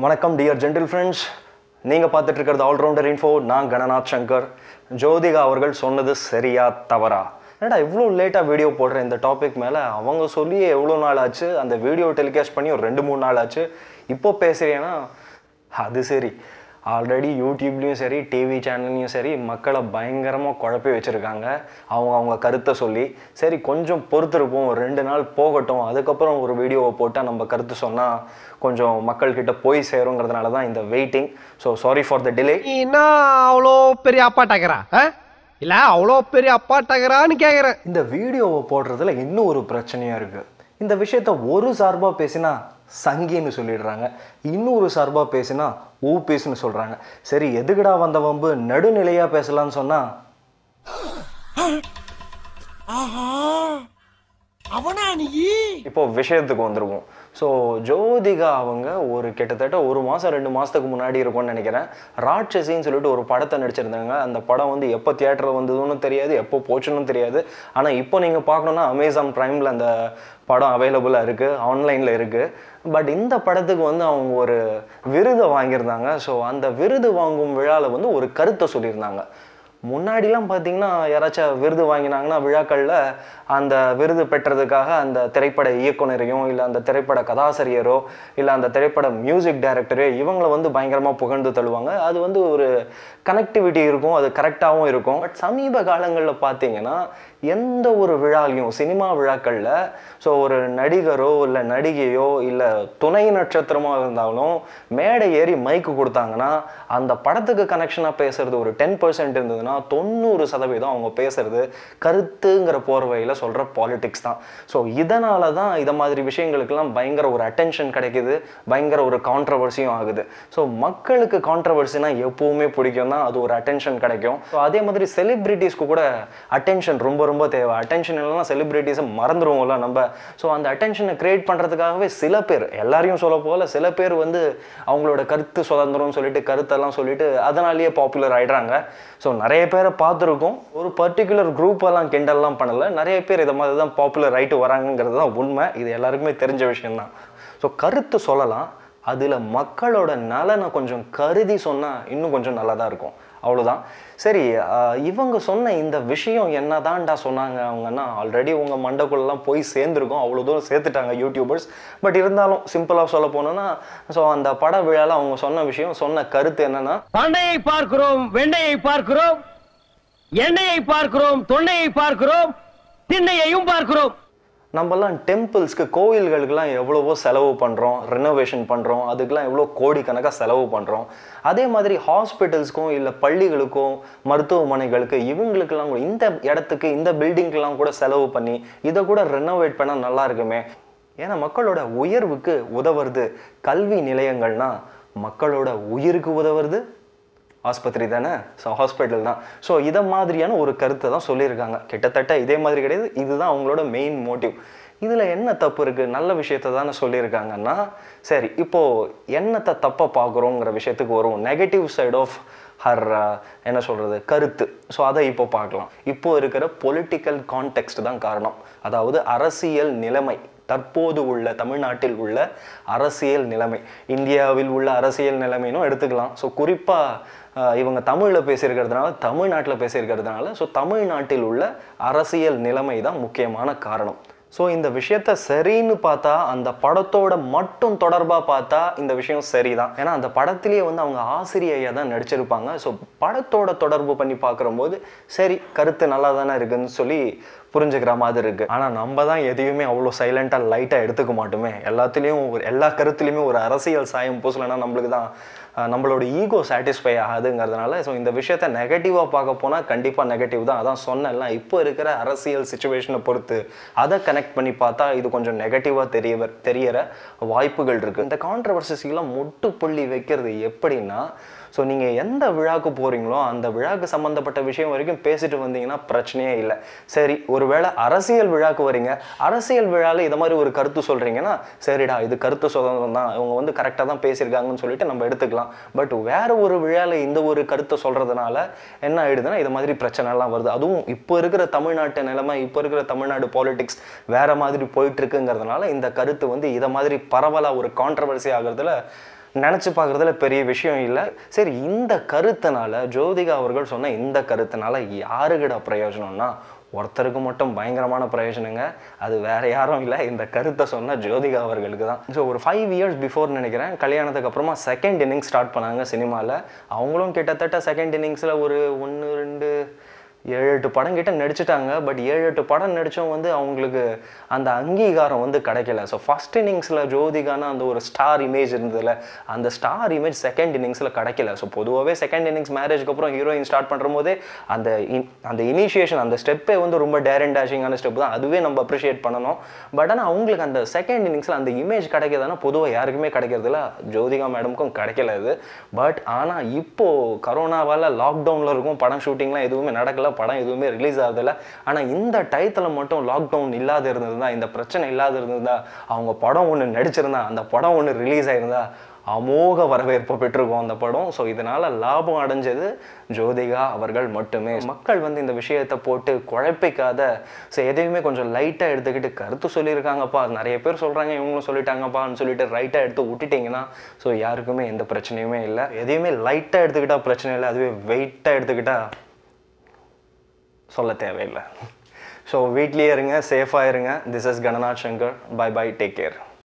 வணக்கம் dear gentle friends நீங்கள் பார்த்துட்டு இருக்கிறது ஆல்ரவுண்டர் இன்ஃபோ நான் கணநாத் சங்கர் ஜோதிகா அவர்கள் சொன்னது சரியா தவறா என்னடா இவ்வளோ லேட்டாக வீடியோ போடுற இந்த டாபிக் மேலே அவங்க சொல்லியே எவ்வளோ நாள் ஆச்சு அந்த வீடியோ டெலிகாஸ்ட் பண்ணி ஒரு ரெண்டு மூணு நாள் ஆச்சு இப்போ பேசுகிறேன்னா அது சரி ஆல்ரெடி யூடியூப்லேயும் சரி டிவி சேனல்லையும் சரி மக்களை பயங்கரமாக குழப்பி வச்சுருக்காங்க அவங்க அவங்க கருத்தை சொல்லி சரி கொஞ்சம் பொறுத்திருப்போம் ஒரு ரெண்டு நாள் போகட்டும் அதுக்கப்புறம் ஒரு வீடியோவை போட்டால் நம்ம கருத்து சொன்னால் கொஞ்சம் மக்கள்கிட்ட போய் சேருங்கிறதுனால தான் இந்த waiting so sorry for the delay நீ என்ன அவ்வளோ பெரிய அப்பாட்டாக்கிறா இல்ல அவ்வளோ பெரிய அப்பாட்டாக்கிறான்னு கேக்குறேன் இந்த வீடியோவை போடுறதுல இன்னும் ஒரு பிரச்சனையாக இருக்குது இந்த விஷயத்த ஒரு சார்பாக பேசினா சங்கின்னு சொல்லிடுறாங்க இன்னொரு சார்பாக பேசினா ஊபேஸ்னு சொல்கிறாங்க சரி எதுக்குடா வந்த வம்பு நடுநிலையாக பேசலாம்னு சொன்னால் அவனா நீ இப்போ விஷயத்துக்கு வந்துருவோம் ஸோ ஜோதிகா அவங்க ஒரு கிட்டத்தட்ட ஒரு மாதம் ரெண்டு மாதத்துக்கு முன்னாடி இருக்கும்னு நினைக்கிறேன் ராட்சசின்னு சொல்லிட்டு ஒரு படத்தை நடிச்சிருந்தாங்க அந்த படம் வந்து எப்போ தியேட்டரில் வந்ததுன்னு தெரியாது எப்போ போச்சுன்னு தெரியாது ஆனால் இப்போ நீங்கள் பார்க்கணுன்னா அமேசான் ப்ரைமில் அந்த படம் அவைலபிளாக இருக்குது ஆன்லைனில் இருக்குது பட் இந்த படத்துக்கு வந்து அவங்க ஒரு விருதை வாங்கியிருந்தாங்க ஸோ அந்த விருது வாங்கும் விழாவில் வந்து ஒரு கருத்தை சொல்லியிருந்தாங்க முன்னாடிலாம் பார்த்தீங்கன்னா யாராச்சும் விருது வாங்கினாங்கன்னா விழாக்களில் அந்த விருது பெற்றதுக்காக அந்த திரைப்பட இயக்குனரையும் இல்லை அந்த திரைப்பட கதாசிரியரோ இல்லை அந்த திரைப்பட மியூசிக் டைரக்டரோ இவங்களை வந்து பயங்கரமாக புகழ்ந்து தள்ளுவாங்க அது வந்து ஒரு கனெக்டிவிட்டி இருக்கும் அது கரெக்டாகவும் இருக்கும் பட் சமீப காலங்களில் பார்த்தீங்கன்னா எந்த ஒரு விழாலையும் சினிமா விழாக்களில் ஸோ ஒரு நடிகரோ இல்லை நடிகையோ இல்லை துணை நட்சத்திரமாக இருந்தாலும் மேடை ஏறி மைக்கு கொடுத்தாங்கன்னா அந்த படத்துக்கு கனெக்ஷனாக பேசுறது ஒரு டென் பர்சன்ட் இருந்ததுன்னா தொண்ணூறு சதவீதம் அவங்க பேசுறது கருத்துங்கிற போர்வையில் சொல்கிற பாலிடிக்ஸ் தான் ஸோ இதனால தான் இதை மாதிரி விஷயங்களுக்கெல்லாம் பயங்கர ஒரு அட்டென்ஷன் கிடைக்குது பயங்கர ஒரு கான்ட்ரவர்சியும் ஆகுது ஸோ மக்களுக்கு கான்ட்ரவர்சினா எப்பவுமே பிடிக்கும் தான் அது ஒரு அட்டென்ஷன் கிடைக்கும் ஸோ அதே மாதிரி செலிப்ரிட்டிஸ்க்கு கூட அட்டென்ஷன் ரொம்ப ரொம்ப தேவை அட்டென்ஷன் இல்லைன்னா செலிப்ரிட்டிஸை மறந்துடுவோம்ல நம்ம ஸோ அந்த அட்டென்ஷனை கிரியேட் பண்ணுறதுக்காகவே சில பேர் எல்லாரையும் சொல்ல போல சில பேர் வந்து அவங்களோட கருத்து சுதந்திரம்னு சொல்லிட்டு கருத்தெல்லாம் சொல்லிட்டு அதனாலேயே பாப்புலர் ஆயிடுறாங்க ஸோ நிறைய பேரை பார்த்துருக்கோம் ஒரு பர்டிகுலர் குரூப் எல்லாம் கிண்டல்லாம் பண்ணல நிறைய பேர் இதை மாதிரி தான் பாப்புலர் ஆயிட்டு வராங்கங்கிறது தான் உண்மை இது எல்லாருக்குமே தெரிஞ்ச விஷயம்தான் ஸோ கருத்து சொல்லலாம் அதில் மக்களோட நலனை கொஞ்சம் கருதி சொன்னால் இன்னும் கொஞ்சம் நல்லா தான் இருக்கும் அவ்வளோதான் சரி ஆஹ் இவங்க சொன்ன இந்த விஷயம் என்னதான்டா சொன்னாங்க அவங்கன்னா ஆல்ரெடி உங்கள் மண்டக்குள்ளெல்லாம் போய் சேர்ந்துருக்கோம் அவ்வளோ தூரம் சேர்த்துட்டாங்க யூடியூபர்ஸ் பட் இருந்தாலும் சிம்பிளாக சொல்ல போனோன்னா ஸோ அந்த பட விழாவில் அவங்க சொன்ன விஷயம் சொன்ன கருத்து என்னன்னா பண்டையை பார்க்கிறோம் வெண்ணையை பார்க்கிறோம் எண்ணெயை பார்க்கிறோம் தொண்டையை பார்க்கிறோம் திண்ணையையும் பார்க்கிறோம் நம்மலாம் டெம்பிள்ஸ்க்கு கோயில்களுக்கெல்லாம் எவ்வளவோ செலவு பண்ணுறோம் ரெனோவேஷன் பண்ணுறோம் அதுக்கெல்லாம் எவ்வளோ கோடிக்கணக்காக செலவு பண்ணுறோம் அதே மாதிரி ஹாஸ்பிட்டல்ஸ்க்கும் இல்லை பள்ளிகளுக்கும் மருத்துவமனைகளுக்கு இவங்களுக்கெல்லாம் கூட இந்த இடத்துக்கு இந்த பில்டிங்க்கெல்லாம் கூட செலவு பண்ணி இதை கூட ரெனோவேட் பண்ணால் நல்லா இருக்குமே ஏன்னா மக்களோட உயர்வுக்கு உதவுறது கல்வி நிலையங்கள்னா மக்களோட உயிருக்கு உதவுறது ஆஸ்பத்திரி தானே ஸோ ஹாஸ்பிட்டல் தான் ஸோ இதை மாதிரியான ஒரு கருத்தை தான் சொல்லியிருக்காங்க கிட்டத்தட்ட இதே மாதிரி கிடையாது இதுதான் அவங்களோட மெயின் மோட்டிவ் இதில் என்ன தப்பு இருக்குது நல்ல விஷயத்தை தானே சொல்லியிருக்காங்கன்னா சரி இப்போது என்னத்தை தப்பை பார்க்குறோங்கிற விஷயத்துக்கு வரும் நெகட்டிவ் சைட் ஆஃப் ஹர் என்ன சொல்கிறது கருத்து ஸோ அதை இப்போ பார்க்கலாம் இப்போ இருக்கிற பொலிட்டிக்கல் கான்டெக்ட் தான் காரணம் அதாவது அரசியல் நிலைமை தற்போது உள்ள தமிழ்நாட்டில் உள்ள அரசியல் நிலைமை இந்தியாவில் உள்ள அரசியல் நிலைமைனும் எடுத்துக்கலாம் ஸோ குறிப்பாக இவங்க தமிழில் பேசியிருக்கிறதுனால தமிழ்நாட்டில் பேசியிருக்கிறதுனால ஸோ தமிழ்நாட்டில் உள்ள அரசியல் நிலைமை தான் முக்கியமான காரணம் ஸோ இந்த விஷயத்த சரின்னு பார்த்தா அந்த படத்தோட மட்டும் தொடர்பாக பார்த்தா இந்த விஷயம் சரிதான் ஏன்னா அந்த படத்திலேயே வந்து அவங்க ஆசிரியையாக தான் நடிச்சிருப்பாங்க ஸோ படத்தோட தொடர்பு பண்ணி பார்க்குறம்போது சரி கருத்து நல்லா தானே இருக்குன்னு சொல்லி புரிஞ்சுக்கிற மாதிரி இருக்கு ஆனால் நம்ம தான் எதையுமே அவ்வளோ சைலண்ட்டாக லைட்டாக எடுத்துக்க மாட்டோமே எல்லாத்துலேயும் ஒரு எல்லா கருத்துலையுமே ஒரு அரசியல் சாயம் பூசலைன்னா நம்மளுக்கு தான் அஹ், நம்மளோட ஈகோ சாட்டிஸ்ஃபை ஆகாதுங்கிறதுனால ஸோ இந்த விஷயத்த நெகட்டிவாக பார்க்க போனால் கண்டிப்பாக நெகட்டிவ் தான் அதான் சொன்னேன்ல இப்போ இருக்கிற அரசியல் சுச்சுவேஷனை பொறுத்து அதை கனெக்ட் பண்ணி பார்த்தா இது கொஞ்சம் நெகட்டிவாக தெரிய வ- தெரியற வாய்ப்புகள் இருக்குது இந்த கான்ட்ரவர்சிஸ்க்கெல்லாம் முட்டுப்புள்ளி வைக்கிறது எப்படின்னா ஸோ நீங்கள் எந்த விழாக்கு போகிறீங்களோ அந்த விழாக்கு சம்மந்தப்பட்ட விஷயம் வரைக்கும் பேசிட்டு வந்தீங்கன்னா பிரச்சனையே இல்லை சரி ஒருவேளை அரசியல் விழாக்கு வரீங்க அரசியல் விழாவில் இதை மாதிரி ஒரு கருத்து சொல்கிறீங்கன்னா சரிடா இது கருத்து சுதந்திரம் தான் இவங்க வந்து கரெக்டாக தான் பேசியிருக்காங்கன்னு சொல்லிட்டு நம்ம எடுத்துக்கலாம் பட் வேற ஒரு விழாவில் இந்த ஒரு கருத்தை சொல்கிறதுனால என்ன ஆயிடுதுன்னா இது மாதிரி பிரச்சனைலாம் வருது அதுவும் இப்போ இருக்கிற தமிழ்நாட்டு நிலைமை இப்போ இருக்கிற தமிழ்நாடு பாலிடிக்ஸ் வேற மாதிரி போயிட்டு இருக்குங்கிறதுனால இந்த கருத்து வந்து இதை மாதிரி பரவலாக ஒரு கான்ட்ரவர்சி ஆகிறதுல நினச்சி பார்க்குறதுல பெரிய விஷயம் இல்லை சரி இந்த கருத்தினால ஜோதிகா அவர்கள் சொன்ன இந்த கருத்தினால யாருக்கிட பிரயோஜனம்னா ஒருத்தருக்கு மட்டும் பயங்கரமான பிரயோஜனங்க அது வேற யாரும் இல்லை இந்த கருத்தை சொன்ன ஜோதிகா அவர்களுக்கு தான் ஸோ ஒரு ஃபைவ் இயர்ஸ் பிஃபோர் நினைக்கிறேன் கல்யாணத்துக்கு அப்புறமா செகண்ட் இன்னிங்ஸ் ஸ்டார்ட் பண்ணாங்க சினிமாவில் அவங்களும் கிட்டத்தட்ட செகண்ட் இன்னிங்ஸில் ஒரு ஒன்று ரெண்டு ஏழு எட்டு படம் கிட்ட நடிச்சிட்டாங்க பட் ஏழு எட்டு படம் நடிச்சும் வந்து அவங்களுக்கு அந்த அங்கீகாரம் வந்து கிடைக்கல ஸோ ஃபர்ஸ்ட் இன்னிங்ஸில் ஜோதிகான அந்த ஒரு ஸ்டார் இமேஜ் இருந்ததுல அந்த ஸ்டார் இமேஜ் செகண்ட் இன்னிங்ஸில் கிடைக்கல ஸோ பொதுவாகவே செகண்ட் இன்னிங்ஸ் மேரேஜ்க்கு அப்புறம் ஹீரோயின் ஸ்டார்ட் பண்ணும் போதே அந்த in- அந்த இனிஷியேஷன் அந்த ஸ்டெப்பே வந்து ரொம்ப டேர் அண்ட் டேஷிங்கான ஸ்டெப் தான் அதுவே நம்ம அப்ரிஷியேட் பண்ணணும் பட் ஆனால் அவங்களுக்கு அந்த செகண்ட் இன்னிங்ஸில் அந்த இமேஜ் கிடைக்கிறதுனா பொதுவாக யாருக்குமே கிடைக்கிறதில்ல ஜோதிகா மேடமுக்கும் கிடைக்கல அது பட் ஆனால் இப்போ கரோனாவால் லாக்டவுனில் இருக்கும் படம் ஷூட்டிங்லாம் எதுவுமே நடக்கல படம் எதுவுமே ரிலீஸ் ஆகுதில்ல ஆனால் இந்த டயத்தில் மட்டும் லாக்டவுன் இல்லாத இருந்திருந்தா இந்த பிரச்சனை இல்லாத இருந்திருந்தா அவங்க படம் ஒன்று நடிச்சிருந்தா அந்த படம் ஒன்று ரிலீஸ் ஆயிருந்தா அமோக வரவேற்பு பெற்றிருக்கும் அந்த படம் ஸோ இதனால லாபம் அடைஞ்சது ஜோதிகா அவர்கள் மட்டுமே மக்கள் வந்து இந்த விஷயத்தை போட்டு குழப்பிக்காத ஸோ எதையுமே கொஞ்சம் லைட்டாக எடுத்துக்கிட்டு கருத்து சொல்லியிருக்காங்கப்பா நிறைய பேர் சொல்கிறாங்க இவங்களும் சொல்லிட்டாங்கப்பான்னு சொல்லிட்டு ரைட்டாக எடுத்து விட்டுட்டிங்கன்னா ஸோ யாருக்குமே எந்த பிரச்சனையுமே இல்லை எதையுமே லைட்டாக எடுத்துக்கிட்டா பிரச்சனை இல்லை அதுவே வெயிட்டாக எடுத்துக்கிட்டா சொல்ல தேவையில்லை ஸோ வீட்லேயே இருங்க சேஃபாக இருங்க this is Gananath Shankar bye bye take care